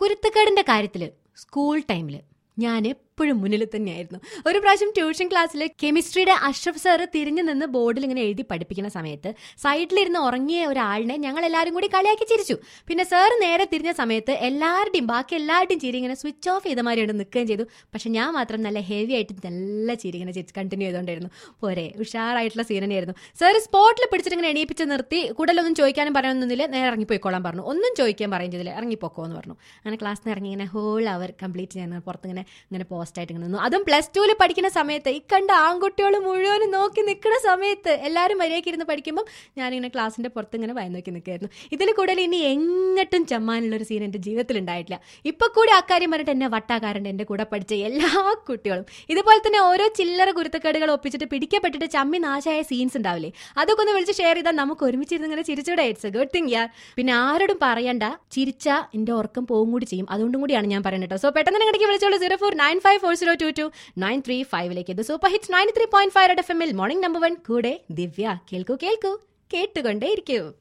കുരുത്തക്കേടിന്റെ കാര്യത്തില് സ്കൂൾ ടൈമില് ഞാൻ എപ്പോഴും മുന്നിൽ തന്നെയായിരുന്നു ഒരു പ്രാവശ്യം ട്യൂഷൻ ക്ലാസ്സിൽ കെമിസ്ട്രിയുടെ അഷ്റഫ് സാറ് തിരിഞ്ഞു നിന്ന് ബോർഡിൽ ഇങ്ങനെ എഴുതി പഠിപ്പിക്കുന്ന സമയത്ത് സൈഡിലിരുന്ന് ഉറങ്ങിയ ഒരാളിനെ ഞങ്ങൾ എല്ലാവരും കൂടി കളിയാക്കി ചിരിച്ചു പിന്നെ സാർ നേരെ തിരിഞ്ഞ സമയത്ത് എല്ലാവരുടെയും ബാക്കി എല്ലാവരുടെയും ചിരി ഇങ്ങനെ സ്വിച്ച് ഓഫ് ചെയ്ത മാതിരി ഉണ്ട് നിൽക്കുകയും ചെയ്തു പക്ഷെ ഞാൻ മാത്രം നല്ല ഹെവി ആയിട്ട് നല്ല ചിരി ഇങ്ങനെ ചിരിച്ച് കണ്ടിന്യൂ ചെയ്തുകൊണ്ടായിരുന്നു പോരെ ഉഷാറായിട്ടുള്ള സീൻ തന്നെയായിരുന്നു സാർ സ്പോട്ടിൽ പിടിച്ചിട്ട് ഇങ്ങനെ എണീപ്പിച്ച് നിർത്തി കൂടുതലൊന്നും ചോദിക്കാനും പറയാനൊന്നുമില്ല നേരെ ഇറങ്ങിപ്പോയിക്കോളാൻ പറഞ്ഞു ഒന്നും ചോദിക്കാൻ പറയും ചെയ്തില്ല ഇറങ്ങിപ്പോക്കോ എന്ന് പറഞ്ഞു അങ്ങനെ ക്ലാസ്സിൽ നിന്ന് ഇറങ്ങി ഇങ്ങനെ ഹോൾ അവർ കംപ്ലീറ്റ് ചെയ്യാൻ പുറത്ത് ഇങ്ങനെ ഇങ്ങനെ പോസ്റ്റായിട്ട് ഇങ്ങനെ നിന്നു അതും പ്ലസ് ടുവിൽ പഠിക്കുന്ന സമയത്ത് ഈ കണ്ട ആൺകുട്ടികൾ മുഴുവനും നോക്കി നിൽക്കുന്ന സമയത്ത് എല്ലാവരും മര്യാദയ്ക്ക് ഇരുന്ന് പഠിക്കുമ്പോൾ ഞാനിങ്ങനെ ക്ലാസ്സിന്റെ പുറത്ത് ഇങ്ങനെ വായി നോക്കി നിൽക്കായിരുന്നു ഇതിൽ കൂടുതൽ ഇനി എങ്ങട്ടും ചമ്മാനുള്ള ഒരു സീൻ എൻ്റെ ജീവിതത്തിൽ ഉണ്ടായിട്ടില്ല ഇപ്പൊ കൂടി അക്കാര്യം പറഞ്ഞിട്ട് എന്നെ വട്ടാക്കാറുണ്ട് എൻ്റെ കൂടെ പഠിച്ച എല്ലാ കുട്ടികളും ഇതുപോലെ തന്നെ ഓരോ ചില്ലറ കുരുത്തക്കേടുകൾ ഒപ്പിച്ചിട്ട് പിടിക്കപ്പെട്ടിട്ട് ചമ്മി നാശമായ സീൻസ് ഉണ്ടാവില്ലേ അതൊക്കെ ഒന്ന് വിളിച്ച് ഷെയർ ചെയ്താൽ നമുക്ക് ഒരുമിച്ചിരുന്ന് ഇങ്ങനെ ചിരിച്ചൂടെ ഇറ്റ്സ് എ ഗുഡ് തിങ് യാർ പിന്നെ ആരോടും പറയണ്ട ചിരിച്ച എൻ്റെ ഉറക്കം പോകും കൂടി ചെയ്യും അതുകൊണ്ടും കൂടിയാണ് ഞാൻ പറയുന്നത് കേട്ടോ സോ പെട്ടെന്ന് നിങ്ങളുടെ വിളിച്ചോളൂ zero four nine five four zero two two nine three ഫൈവിലേക്ക് ഇത് super hits ninety three point five F എമ്മിൽ മോർണിംഗ് നമ്പർ വൺ കൂടെ ദിവ്യ കേൾക്കൂ കേൾക്കൂ കേട്ടുകൊണ്ടേ ഇരിക്കൂ